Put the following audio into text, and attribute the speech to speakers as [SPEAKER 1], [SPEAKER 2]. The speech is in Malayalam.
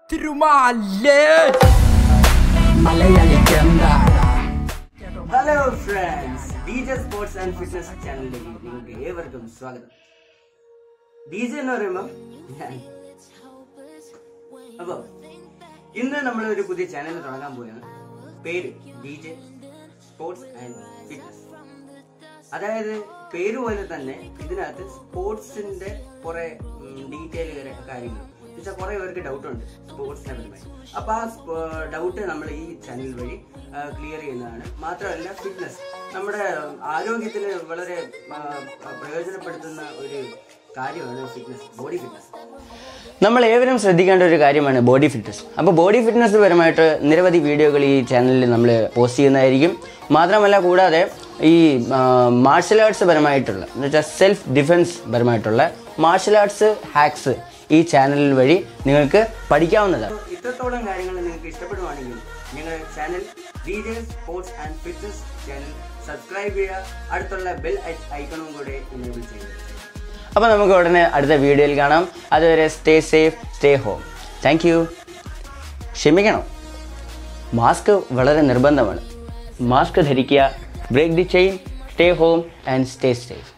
[SPEAKER 1] തിരുമാലേ മലയാളിക്കെന്താടാ
[SPEAKER 2] hello friends D J sports and fitness ചാനലിലേക്ക് നിങ്ങൾക്ക് ഏവർക്കും സ്വാഗതം ഡി ജെ എന്ന് പറയുമ്പോൾ ഞാൻ അപ്പോൾ ഇന്ന് നമ്മൾ ഒരു പുതിയ ചാനൽ തുടങ്ങാൻ പോവുകയാണ് പേര് D J sports and fitness അതായത് പേര് പോലെ തന്നെ ഇതിനകത്ത് സ്പോർട്സിന്റെ കുറെ ഡീറ്റെയിൽ കാര്യങ്ങൾ എന്നുവെച്ചാൽ കുറെ പേർക്ക് ഡൗട്ട് ഉണ്ട് സ്പോർട്സിനെ പരമായി അപ്പൊ ആ ഡൗട്ട് നമ്മൾ ഈ ചാനൽ വഴി ക്ലിയർ ചെയ്യുന്നതാണ് മാത്രമല്ല ഫിറ്റ്നസ് നമ്മുടെ ആരോഗ്യത്തിന് വളരെ ആ, പ്രയോജനപ്പെടുത്തുന്ന ഒരു കാര്യമാണ് ഫിറ്റ്നസ് ബോഡി ഫിറ്റ്നസ് നമ്മൾ ഏവരും ശ്രദ്ധിക്കേണ്ട ഒരു കാര്യമാണ് ബോഡി ഫിറ്റ്നസ് അപ്പോൾ ബോഡി ഫിറ്റ്നസ് പരമായിട്ട് നിരവധി വീഡിയോകൾ ഈ ചാനലിൽ നമ്മൾ പോസ്റ്റ് ചെയ്യുന്നതായിരിക്കും മാത്രമല്ല കൂടാതെ ഈ മാർഷൽ ആർട്സ് പരമായിട്ടുള്ള എന്ന് വെച്ചാൽ സെൽഫ് ഡിഫെൻസ് പരമായിട്ടുള്ള മാർഷൽ ആർട്സ് ഹാക്സ് ഈ ചാനൽ വഴി നിങ്ങൾക്ക് പഠിക്കാവുന്നതാണ് ഇത്രത്തോളം കാര്യങ്ങൾ നിങ്ങൾക്ക് ഇഷ്ടപ്പെടുവാണെങ്കിൽ ഞങ്ങളുടെ channel D J sports and fitness channel subscribe ചെയ്യുക അടുത്തുള്ള ബെൽ ഐക്കണും കൂടെ എനേബിൾ ചെയ്യുക അപ്പോൾ നമുക്ക് ഉടനെ അടുത്ത വീഡിയോയിൽ കാണാം അതുവരെ stay safe stay home thank you ക്ഷമിക്കണം മാസ്ക് വളരെ നിർബന്ധമാണ് മാസ്ക് ധരിക്കുക break the chain stay home and stay safe